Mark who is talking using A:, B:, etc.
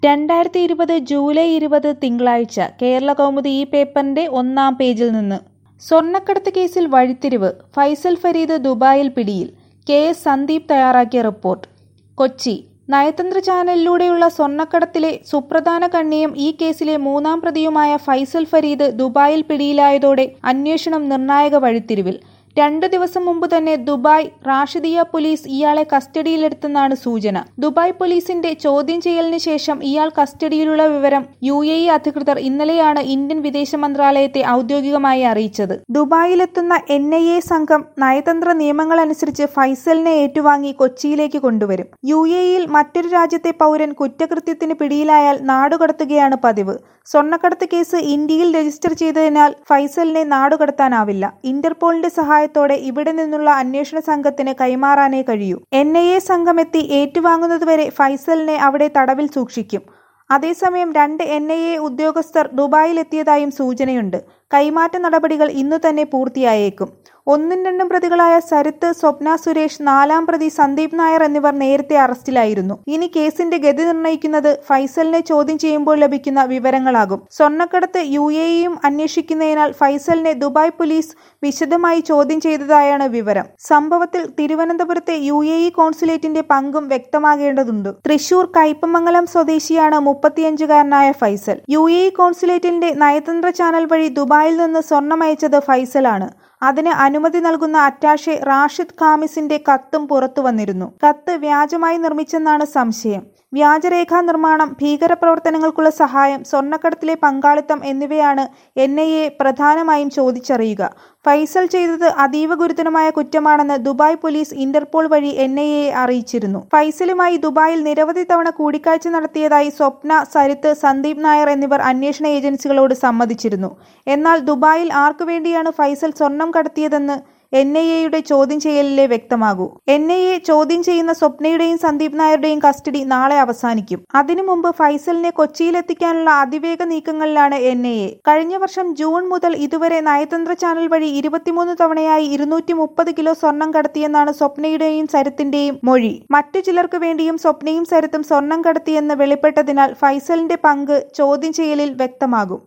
A: രണ്ടായിരത്തി ഇരുപത് ജൂലൈ ഇരുപത് തിങ്കളാഴ്ച കേരള കൗമുദി ഈ പേപ്പറിന്റെ ഒന്നാം പേജിൽ നിന്ന് സ്വർണ്ണക്കടത്ത് കേസിൽ വഴിത്തിരിവ് ഫൈസൽ ഫരീദ് ദുബായിൽ പിടിയിൽ കെ എസ് സന്ദീപ് തയ്യാറാക്കിയ റിപ്പോർട്ട് കൊച്ചി നയതന്ത്ര ചാനലിലൂടെയുള്ള സ്വർണ്ണക്കടത്തിലെ സുപ്രധാന കണ്ണിയും ഈ കേസിലെ മൂന്നാം പ്രതിയുമായ ഫൈസൽ ഫരീദ് ദുബായിൽ പിടിയിലായതോടെ അന്വേഷണം നിർണായക വഴിത്തിരിവിൽ രണ്ടു ദിവസം മുമ്പ് തന്നെ ദുബായ് റാഷിദിയ പോലീസ് ഇയാളെ കസ്റ്റഡിയിലെടുത്തെന്നാണ് സൂചന ദുബായ് പോലീസിന്റെ ചോദ്യം ചെയ്യലിന് ശേഷം ഇയാൾ കസ്റ്റഡിയിലുള്ള വിവരം യു എ ഇ അധികൃതർ ഇന്നലെയാണ് ഇന്ത്യൻ വിദേശ മന്ത്രാലയത്തെ ഔദ്യോഗികമായി അറിയിച്ചത് ദുബായിലെത്തുന്ന എൻ ഐ എ സംഘം നയതന്ത്ര നിയമങ്ങളനുസരിച്ച് ഫൈസലിനെ ഏറ്റുവാങ്ങി കൊച്ചിയിലേക്ക് കൊണ്ടുവരും യു എ ഇയിൽ മറ്റൊരു രാജ്യത്തെ പൗരൻ കുറ്റകൃത്യത്തിന് പിടിയിലായാൽ നാടുകടത്തുകയാണ് പതിവ് സ്വർണ്ണക്കടത്ത് കേസ് ഇന്ത്യയിൽ രജിസ്റ്റർ ചെയ്തതിനാൽ ഫൈസലിനെ നാടുകടത്താനാവില്ല ഇന്റർപോളിന്റെ സഹായത്തോടെ ഇവിടെ നിന്നുള്ള അന്വേഷണ സംഘത്തിന് കൈമാറാനേ കഴിയൂ എൻ ഐ എ സംഘമെത്തി ഏറ്റുവാങ്ങുന്നതുവരെ ഫൈസലിനെ അവിടെ തടവിൽ സൂക്ഷിക്കും അതേസമയം രണ്ട് എൻ ഐ എ ഉദ്യോഗസ്ഥർ ദുബായിലെത്തിയതായും സൂചനയുണ്ട് കൈമാറ്റ നടപടികൾ ഇന്നു തന്നെ പൂർത്തിയായേക്കും ഒന്നും രണ്ടും പ്രതികളായ സരിത്ത് സ്വപ്ന സുരേഷ് നാലാം പ്രതി സന്ദീപ് നായർ എന്നിവർ നേരത്തെ അറസ്റ്റിലായിരുന്നു ഇനി കേസിന്റെ ഗതി നിർണ്ണയിക്കുന്നത് ഫൈസലിനെ ചോദ്യം ചെയ്യുമ്പോൾ ലഭിക്കുന്ന വിവരങ്ങളാകും സ്വർണ്ണക്കടത്ത് യു എ ഇയും അന്വേഷിക്കുന്നതിനാൽ ഫൈസലിനെ ദുബായ് പോലീസ് വിശദമായി ചോദ്യം ചെയ്തതായാണ് വിവരം സംഭവത്തിൽ തിരുവനന്തപുരത്തെ യു എ ഇ കോൺസുലേറ്റിന്റെ പങ്കും വ്യക്തമാകേണ്ടതുണ്ട് തൃശൂർ കയ്പമംഗലം സ്വദേശിയാണ് മുപ്പത്തിയഞ്ചുകാരനായ ഫൈസൽ യു എ ഇ കോൺസുലേറ്റിന്റെ നയതന്ത്ര ചാനൽ വഴി ദുബായിൽ നിന്ന് സ്വർണം അയച്ചത് ഫൈസലാണ് അതിന് അനുമതി നൽകുന്ന അറ്റാഷെ റാഷിദ് ഖാമിസിന്റെ കത്തും പുറത്തു വന്നിരുന്നു കത്ത് വ്യാജമായി നിർമ്മിച്ചെന്നാണ് സംശയം വ്യാജരേഖാ നിർമ്മാണം ഭീകരപ്രവർത്തനങ്ങൾക്കുള്ള സഹായം സ്വർണ്ണക്കടത്തിലെ പങ്കാളിത്തം എന്നിവയാണ് എൻ ഐ എ പ്രധാനമായും ചോദിച്ചറിയുക ഫൈസൽ ചെയ്തത് അതീവ ഗുരുതരമായ കുറ്റമാണെന്ന് ദുബായ് പോലീസ് ഇന്റർപോൾ വഴി എൻ ഐ എ അറിയിച്ചിരുന്നു ഫൈസലുമായി ദുബായിൽ നിരവധി തവണ കൂടിക്കാഴ്ച നടത്തിയതായി സ്വപ്ന സരിത്ത് സന്ദീപ് നായർ എന്നിവർ അന്വേഷണ ഏജൻസികളോട് സമ്മതിച്ചിരുന്നു എന്നാൽ ദുബായിൽ ആർക്കു വേണ്ടിയാണ് ഫൈസൽ സ്വർണം കടത്തിയതെന്ന് എൻ ഐ എയുടെ ചോദ്യം ചെയ്യലിലെ വ്യക്തമാകൂ എൻ ഐ എ ചോദ്യം ചെയ്യുന്ന സ്വപ്നയുടെയും സന്ദീപ് നായരുടെയും കസ്റ്റഡി നാളെ അവസാനിക്കും അതിനു മുമ്പ് ഫൈസലിനെ കൊച്ചിയിലെത്തിക്കാനുള്ള അതിവേഗ നീക്കങ്ങളിലാണ് എൻ ഐ എ കഴിഞ്ഞ വർഷം ജൂൺ മുതൽ ഇതുവരെ നയതന്ത്ര ചാനൽ വഴി ഇരുപത്തിമൂന്ന് തവണയായി ഇരുന്നൂറ്റി മുപ്പത് കിലോ സ്വർണം കടത്തിയെന്നാണ് സ്വപ്നയുടെയും സരിത്തിന്റെയും മൊഴി മറ്റു ചിലർക്ക് വേണ്ടിയും സ്വപ്നയും സരിത്തും സ്വർണം കടത്തിയെന്ന് വെളിപ്പെട്ടതിനാൽ ഫൈസലിന്റെ പങ്ക് ചോദ്യം ചെയ്യലിൽ വ്യക്തമാകും